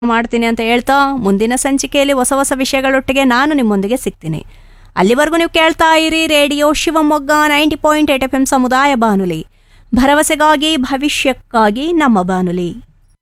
ಮಾಡ್ತೀನಿ ಅಂತ ಹೇಳ್ತಾ ಮುಂದಿನ ಸಂಚಿಕೆಯಲ್ಲಿ ಹೊಸ ಹೊಸ ವಿಷಯಗಳೊಟ್ಟಿಗೆ ನಾನು ನಿಮ್ಮೊಂದಿಗೆ ಸಿಗ್ತೀನಿ ಅಲ್ಲಿವರೆಗೂ ನೀವು ಕೇಳ್ತಾ ಇರಿ radio Shivamogga ninety point eight F M ಸಮುದಾಯ ಬಾನುಲಿ ಭರವಸೆಗಾಗಿ ಭವಿಷ್ಯಕ್ಕಾಗಿ ನಮ್ಮ ಬಾನುಲಿ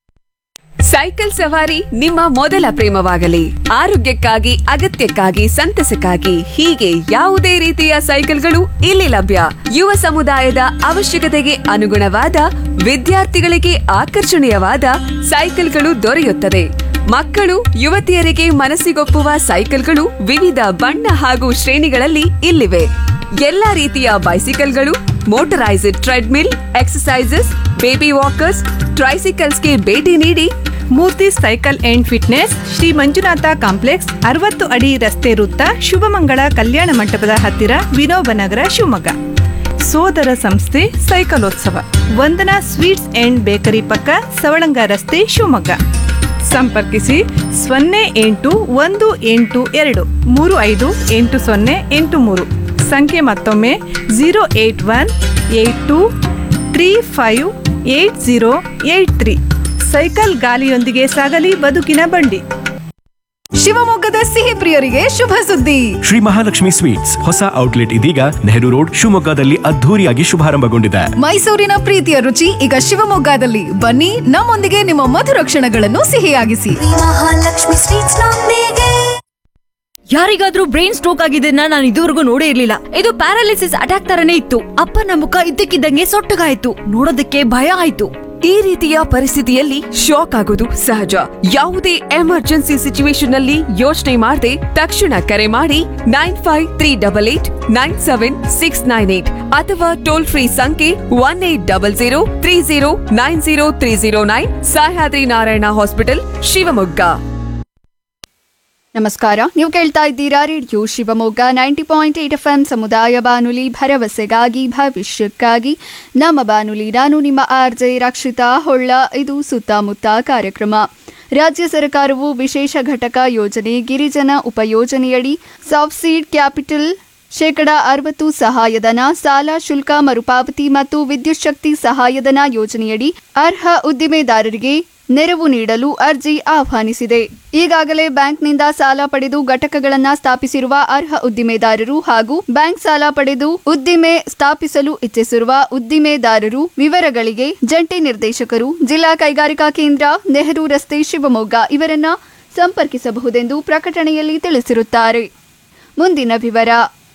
ಸೈಕಲ್ ಸವಾರಿ ನಿಮ್ಮ ಮೊದಲ ಪ್ರೇಮವಾಗಲಿ ಆರೋಗ್ಯಕ್ಕಾಗಿ ಅಗತ್ಯಕ್ಕಾಗಿ ಸಂತಸಕ್ಕಾಗಿ ಹೀಗೆ ಯಾವುದೇ ರೀತಿಯ ಸೈಕಲ್ಗಳು ಇಲ್ಲಿ ಲಭ್ಯ ಯುವ ಸಮುದಾಯದ ಅವಶ್ಯಕತೆಗೆ ಅನುಗುಣವಾದ ವಿದ್ಯಾರ್ಥಿಗಳಿಗೆ ಆಕರ್ಷಣೀಯವಾದ ಸೈಕಲ್ಗಳು ದೊರೆಯುತ್ತದೆ ಮಕ್ಕಳು ಯುವತಿಯರಿಗೆ ಮನಸ್ಸಿಗೊಪ್ಪುವ ಸೈಕಲ್ಗಳು ವಿವಿಧ ಬಣ್ಣ ಹಾಗೂ ಶ್ರೇಣಿಗಳಲ್ಲಿ ಇಲ್ಲಿವೆ ಎಲ್ಲಾ ರೀತಿಯ ಬೈಸಿಕಲ್ಗಳು motorised treadmill exercises baby walkers ಟ್ರೈಸಿಕಲ್ಸ್ಗೆ ಭೇಟಿ ನೀಡಿ Murthy cycle and fitness Shri Manjunatha complex ಅರವತ್ತು ಅಡಿ ರಸ್ತೆ ವೃತ್ತ ಶುಭಮಂಗಳ ಕಲ್ಯಾಣ ಮಂಟಪದ ಹತ್ತಿರ ವಿನೋಬ ನಗರ ಶಿವಮೊಗ್ಗ ಸೋದರ ಸಂಸ್ಥೆ ಸೈಕಲೋತ್ಸವ ವಂದನಾ ಸ್ವೀಟ್ಸ್ ಅಂಡ್ ಬೇಕರಿ ಪಕ್ಕ ಸವಳಂಗ ರಸ್ತೆ ಶಿವಮೊಗ್ಗ ಸಂಪರ್ಕಿಸಿ ಸೊನ್ನೆ ಎಂಟು ಒಂದು ಎಂಟು ಎರಡು ಮೂರು ಐದು ಎಂಟು ಸೊನ್ನೆ ಎಂಟು ಮೂರು ಸಂಖ್ಯೆ ಮತ್ತೊಮ್ಮೆ zero eight one eight two three five eight zero eight three cycle ಗಾಲಿಯೊಂದಿಗೆ ಸಾಗಲಿ ಬದುಕಿನ ಬಂಡಿ ಶಿವಮೊಗ್ಗದ ಸಿಹಿ ಪ್ರಿಯರಿಗೆ ಶುಭ ಸುದ್ದಿ ಶ್ರೀ ಮಹಾಲಕ್ಷ್ಮಿ ಸ್ವೀಟ್ಸ್ ಹೊಸ ಔಟ್ಲೆಟ್ ಇದೀಗ ನೆಹರು ರೋಡ್ ಶಿವಮೊಗ್ಗದಲ್ಲಿ ಅದ್ಧೂರಿಯಾಗಿ ಶುಭಾರಂಭಗೊಂಡಿದೆ ಮೈಸೂರಿನ ಪ್ರೀತಿಯ ರುಚಿ ಈಗ ಶಿವಮೊಗ್ಗದಲ್ಲಿ ಬನ್ನಿ ನಮ್ಮೊಂದಿಗೆ ನಿಮ್ಮ ಮಧುರ ಕ್ಷಣಗಳನ್ನು ಸಿಹಿಯಾಗಿಸಿ ಮಹಾಲಕ್ಷ್ಮಿ ಸ್ವೀಟ್ಸ್ ನೊಂದಿಗೆ ಯಾರಿಗಾದ್ರೂ ಬ್ರೈನ್ ಸ್ಟ್ರೋಕ್ ಆಗಿದ್ದನ್ನ ನಾನು ಇದುವರೆಗೂ ನೋಡೇ ಇರ್ಲಿಲ್ಲ ಇದು ಪ್ಯಾರಾಲಿಸಿಸ್ ಅಟ್ಯಾಕ್ ತರನೇ ಇತ್ತು ಅಪ್ಪನ ಮುಖ ಇದ್ದಕ್ಕಿದ್ದಂಗೆ ಸೊಟ್ಟಗಾಯ್ತು ನೋಡೋದಕ್ಕೆ ಭಯ ಆಯ್ತು ಈ ರೀತಿಯ ಪರಿಸ್ಥಿತಿಯಲ್ಲಿ ಶಾಕ್ ಆಗೋದು ಸಹಜ ಯಾವುದೇ ಎಮರ್ಜೆನ್ಸಿ ಸಿಚುವೇಶನ್ ನಲ್ಲಿ ಯೋಚನೆ ಮಾಡದೆ ತಕ್ಷಣ ಕರೆ ಮಾಡಿ nine five three double eight nine seven six nine eight ಅಥವಾ ಟೋಲ್ ಫ್ರೀ ಸಂಖ್ಯೆ one eight double zero three zero nine zero three zero nine Sahyadri Narayana hospital Shivamogga ನಮಸ್ಕಾರ ನೀವು ಕೇಳ್ತಾ ಇದ್ದೀರಾ radio Shivamogga ninety point eight F M ಸಮುದಾಯ ಬಾನುಲಿ ಭರವಸೆಗಾಗಿ ಭವಿಷ್ಯಕ್ಕಾಗಿ ನಮ್ಮ ಬಾನುಲಿ ನಾನು ನಿಮ್ಮ ಆರ್ ಜೆ ರಕ್ಷಿತಾ ಹೊಳ್ಳ ಇದು ಸುತ್ತಮುತ್ತ ಕಾರ್ಯಕ್ರಮ ರಾಜ್ಯ ಸರ್ಕಾರವು ವಿಶೇಷ ಘಟಕ ಯೋಜನೆ ಗಿರಿಜನ ಉಪಯೋಜನೆಯಡಿ ಸಾಫ್ಟ್ಸೀಡ್ ಕ್ಯಾಪಿಟಲ್ ಶೇಕಡ ಅರವತ್ತು ಸಹಾಯಧನ ಸಾಲ ಶುಲ್ಕ ಮರುಪಾವತಿ ಮತ್ತು ವಿದ್ಯುತ್ ಶಕ್ತಿ ಸಹಾಯಧನ ಯೋಜನೆಯಡಿ ಅರ್ಹ ಉದ್ದಿಮೆದಾರರಿಗೆ ನೆರವು ನೀಡಲು ಅರ್ಜಿ ಆಹ್ವಾನಿಸಿದೆ ಈಗಾಗಲೇ ಬ್ಯಾಂಕ್ನಿಂದ ಸಾಲ ಪಡೆದು ಘಟಕಗಳನ್ನು ಸ್ಥಾಪಿಸಿರುವ ಅರ್ಹ ಉದ್ದಿಮೆದಾರರು ಹಾಗೂ ಬ್ಯಾಂಕ್ ಸಾಲ ಪಡೆದು ಉದ್ದಿಮೆ ಸ್ಥಾಪಿಸಲು ಇಚ್ಛಿಸಿರುವ ಉದ್ದಿಮೆದಾರರು ವಿವರಗಳಿಗೆ ಜಂಟಿ ನಿರ್ದೇಶಕರು ಜಿಲ್ಲಾ ಕೈಗಾರಿಕಾ ಕೇಂದ್ರ ನೆಹರು ರಸ್ತೆ ಶಿವಮೊಗ್ಗ ಇವರನ್ನ ಸಂಪರ್ಕಿಸಬಹುದೆಂದು ಪ್ರಕಟಣೆಯಲ್ಲಿ ತಿಳಿಸಿರುತ್ತಾರೆ ಮುಂದಿನ ವಿವರ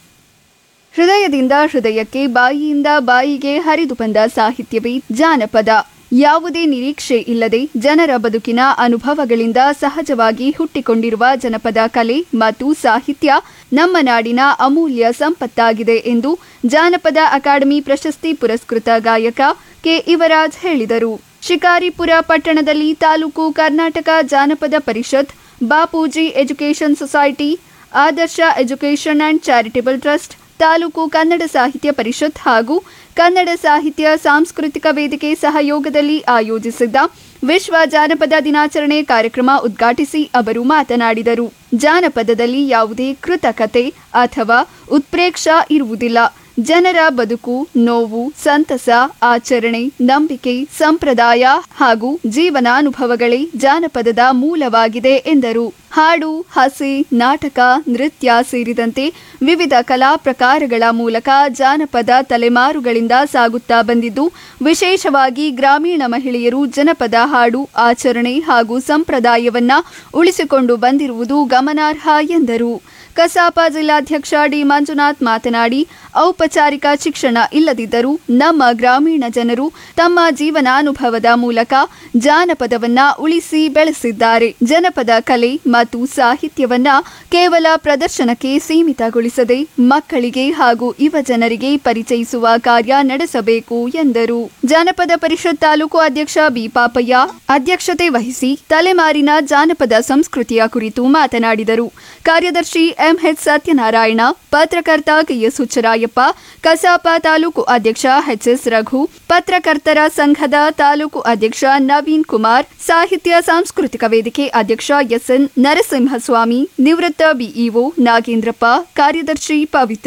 ಹೃದಯದಿಂದ ಹೃದಯಕ್ಕೆ ಬಾಯಿಯಿಂದ ಬಾಯಿಗೆ ಹರಿದು ಬಂದ ಸಾಹಿತ್ಯವೇ ಜಾನಪದ ಯಾವುದೇ ನಿರೀಕ್ಷೆ ಇಲ್ಲದೆ ಜನರ ಬದುಕಿನ ಅನುಭವಗಳಿಂದ ಸಹಜವಾಗಿ ಹುಟ್ಟಿಕೊಂಡಿರುವ ಜನಪದ ಕಲೆ ಮತ್ತು ಸಾಹಿತ್ಯ ನಮ್ಮ ನಾಡಿನ ಅಮೂಲ್ಯ ಸಂಪತ್ತಾಗಿದೆ ಎಂದು ಜಾನಪದ ಅಕಾಡೆಮಿ ಪ್ರಶಸ್ತಿ ಪುರಸ್ಕೃತ ಗಾಯಕ ಕೆ ಯುವರಾಜ್ ಹೇಳಿದರು ಶಿಕಾರಿಪುರ ಪಟ್ಟಣದಲ್ಲಿ taluk Karnataka Janapada Parishat Bapuji education society Adarsha education and charitable trust taluk Kannada Sahitya Parishat ಹಾಗೂ ಕನ್ನಡ ಸಾಹಿತ್ಯ ಸಾಂಸ್ಕೃತಿಕ ವೇದಿಕೆ ಸಹಯೋಗದಲ್ಲಿ ಆಯೋಜಿಸಿದ್ದ ವಿಶ್ವ ಜಾನಪದ ದಿನಾಚರಣೆ ಕಾರ್ಯಕ್ರಮ ಉದ್ಘಾಟಿಸಿ ಅವರು ಮಾತನಾಡಿದರು ಜಾನಪದದಲ್ಲಿ ಯಾವುದೇ ಕೃತಕತೆ ಅಥವಾ ಉತ್ಪ್ರೇಕ್ಷ ಇರುವುದಿಲ್ಲ ಜನರ ಬದುಕು ನೋವು ಸಂತಸ ಆಚರಣೆ ನಂಬಿಕೆ ಸಂಪ್ರದಾಯ ಹಾಗೂ ಜೀವನಾನುಭವಗಳೇ ಜಾನಪದದ ಮೂಲವಾಗಿದೆ ಎಂದರು ಹಾಡು ಹಸಿ ನಾಟಕ ನೃತ್ಯ ಸೇರಿದಂತೆ ವಿವಿಧ ಕಲಾ ಪ್ರಕಾರಗಳ ಮೂಲಕ ಜಾನಪದ ತಲೆಮಾರುಗಳಿಂದ ಸಾಗುತ್ತಾ ಬಂದಿದ್ದು ವಿಶೇಷವಾಗಿ ಗ್ರಾಮೀಣ ಮಹಿಳೆಯರು ಜನಪದ ಹಾಡು ಆಚರಣೆ ಹಾಗೂ ಸಂಪ್ರದಾಯವನ್ನ ಉಳಿಸಿಕೊಂಡು ಬಂದಿರುವುದು ಗಮನಾರ್ಹ ಎಂದರು ಕಸಾಪ ಜಿಲ್ಲಾಧ್ಯಕ್ಷ ಡಿ ಮಂಜುನಾಥ್ ಮಾತನಾಡಿ ಔಪಚಾರಿಕ ಶಿಕ್ಷಣ ಇಲ್ಲದಿದ್ದರೂ ನಮ್ಮ ಗ್ರಾಮೀಣ ಜನರು ತಮ್ಮ ಜೀವನಾನುಭವದ ಮೂಲಕ ಜಾನಪದವನ್ನ ಉಳಿಸಿ ಬೆಳೆಸಿದ್ದಾರೆ ಜನಪದ ಕಲೆ ಮತ್ತು ಸಾಹಿತ್ಯವನ್ನ ಕೇವಲ ಪ್ರದರ್ಶನಕ್ಕೆ ಸೀಮಿತಗೊಳಿಸದೆ ಮಕ್ಕಳಿಗೆ ಹಾಗೂ ಯುವ ಜನರಿಗೆ ಪರಿಚಯಿಸುವ ಕಾರ್ಯ ನಡೆಸಬೇಕು ಎಂದರು ಜಾನಪದ ಪರಿಷತ್ ತಾಲೂಕು ಅಧ್ಯಕ್ಷ ಬಿ ಪಾಪಯ್ಯ ಅಧ್ಯಕ್ಷತೆ ವಹಿಸಿ ತಲೆಮಾರಿನ ಜಾನಪದ ಸಂಸ್ಕೃತಿಯ ಕುರಿತು ಮಾತನಾಡಿದರು ಕಾರ್ಯದರ್ಶಿ ಎಂಎಚ್ ಸತ್ಯನಾರಾಯಣ ಪತ್ರಕರ್ತ ಕೆಎಸ್ ಹುಚ್ಚರಾಯಪ್ಪ ಕಸಾಪ ತಾಲೂಕು ಅಧ್ಯಕ್ಷ ಎಚ್ಎಸ್ ರಘು ಪತ್ರಕರ್ತರ ಸಂಘದ ತಾಲೂಕು ಅಧ್ಯಕ್ಷ ನವೀನ್ ಕುಮಾರ್ ಸಾಹಿತ್ಯ ಸಾಂಸ್ಕೃತಿಕ ವೇದಿಕೆ ಅಧ್ಯಕ್ಷ ಎಸ್ಎನ್ ನರಸಿಂಹಸ್ವಾಮಿ ನಿವೃತ್ತ ಬಿಇಒ ನಾಗೇಂದ್ರಪ್ಪ ಕಾರ್ಯದರ್ಶಿ ಪವಿತ್ರ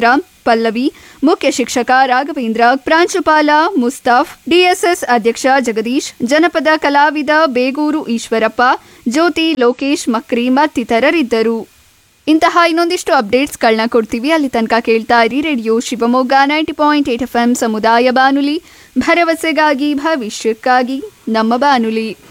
ಪಲ್ಲವಿ ಮುಖ್ಯ ಶಿಕ್ಷಕ ರಾಘವೇಂದ್ರ ಪ್ರಾಂಶುಪಾಲ ಮುಸ್ತಾಫ್ ಡಿಎಸ್ಎಸ್ ಅಧ್ಯಕ್ಷ ಜಗದೀಶ್ ಜನಪದ ಕಲಾವಿದ ಬೇಗೂರು ಈಶ್ವರಪ್ಪ ಜ್ಯೋತಿ ಲೋಕೇಶ್ ಮಕ್ರಿ ಮತ್ತಿತರರಿದ್ದರು ಇಂತಹ ಇನ್ನೊಂದಿಷ್ಟು ಅಪ್ಡೇಟ್ಸ್ಗಳನ್ನ ಕೊಡ್ತೀವಿ ಅಲ್ಲಿ ತನಕ ಕೇಳ್ತಾ ಇರಿ radio Shivamogga ninety point eight F M ಸಮುದಾಯ ಬಾನುಲಿ ಭರವಸೆಗಾಗಿ ಭವಿಷ್ಯಕ್ಕಾಗಿ ನಮ್ಮ ಬಾನುಲಿ